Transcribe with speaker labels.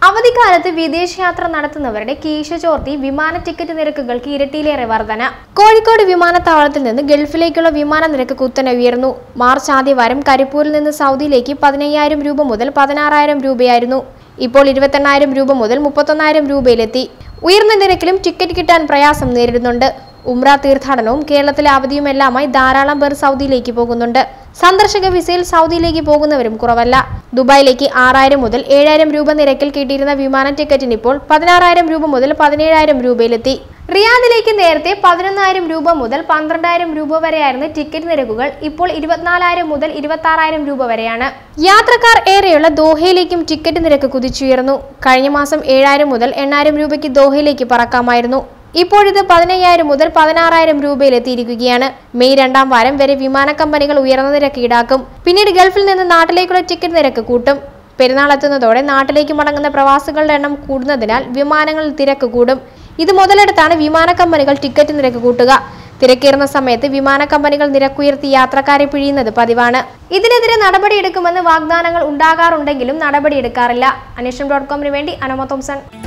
Speaker 1: അവധിക്കാലത്ത് വിദേശയാത്ര നടത്തുന്നവരുടെ കീശ ചോർത്തി വിമാന ടിക്കറ്റ് നിരക്കുകൾക്ക് ഇരട്ടിയിലേറെ വർധന കോഴിക്കോട് വിമാനത്താവളത്തിൽ നിന്ന് ഗൾഫിലേക്കുള്ള വിമാന നിരക്ക് കുത്തനെ ഉയർന്നു മാർച്ച് ആദ്യവാരം കരിപ്പൂരിൽ നിന്ന് സൗദിയിലേക്ക് പതിനയ്യായിരം രൂപ മുതൽ പതിനാറായിരം രൂപയായിരുന്നു ഇപ്പോൾ ഇരുപത്തെണ്ണായിരം രൂപ മുതൽ മുപ്പത്തൊന്നായിരം രൂപയിലെത്തി ഉയർന്ന നിരക്കിലും ടിക്കറ്റ് കിട്ടാൻ പ്രയാസം നേരിടുന്നുണ്ട് ഉംറ തീർത്ഥാടനവും കേരളത്തിലെ അവധിയുമെല്ലാമായി ധാരാളം പേർ സൗദിയിലേക്ക് പോകുന്നുണ്ട് സന്ദർശക വിസയിൽ സൗദിയിലേക്ക് പോകുന്നവരും കുറവല്ല ദുബായിലേക്ക് ആറായിരം മുതൽ ഏഴായിരം രൂപ നിരക്കിൽ കിട്ടിയിരുന്ന വിമാന ടിക്കറ്റിന് ഇപ്പോൾ പതിനാറായിരം രൂപ മുതൽ പതിനേഴായിരം രൂപയിലെത്തി റിയാദിലേക്ക് നേരത്തെ പതിനൊന്നായിരം രൂപ മുതൽ പന്ത്രണ്ടായിരം രൂപ വരെയായിരുന്ന ടിക്കറ്റ് നിരക്കുകൾ ഇപ്പോൾ ഇരുപത്തിനാലായിരം മുതൽ ഇരുപത്തി ആറായിരം രൂപ വരെയാണ് യാത്രക്കാർ ഏറെയുള്ള ദോഹയിലേക്കും ടിക്കറ്റ് നിരക്ക് കുതിച്ചുയർന്നു കഴിഞ്ഞ മാസം ഏഴായിരം മുതൽ എണ്ണായിരം രൂപയ്ക്ക് ദോഹയിലേക്ക് പറക്കാമായിരുന്നു ഇപ്പോഴിത് പതിനയ്യായിരം മുതൽ പതിനാറായിരം രൂപയിലെത്തിയിരിക്കുകയാണ് മെയ് രണ്ടാം വാരം വരെ വിമാന കമ്പനികൾ ഉയർന്ന നിരക്ക് ഈടാക്കും പിന്നീട് ഗൾഫിൽ നിന്ന് നാട്ടിലേക്കുള്ള ടിക്കറ്റ് നിരക്ക് കൂട്ടും പെരുന്നാൾ എത്തുന്നതോടെ നാട്ടിലേക്ക് മടങ്ങുന്ന പ്രവാസികളുടെ എണ്ണം കൂടുന്നതിനാൽ വിമാനങ്ങളിൽ തിരക്ക് കൂടും ഇത് മുതലെടുത്താണ് വിമാന കമ്പനികൾ ടിക്കറ്റ് നിരക്ക് കൂട്ടുക തിരക്കേറുന്ന സമയത്ത് വിമാന കമ്പനികൾ നിരക്കുയർത്തി യാത്രക്കാരെ പിഴിയുന്നത് പതിവാണ് ഇതിനെതിരെ നടപടിയെടുക്കുമെന്ന് വാഗ്ദാനങ്ങൾ ഉണ്ടാകാറുണ്ടെങ്കിലും നടപടിയെടുക്കാറില്ല അന്വേഷണം ഡോട്ട് കോമിന് വേണ്ടി അനമ തോംസൺ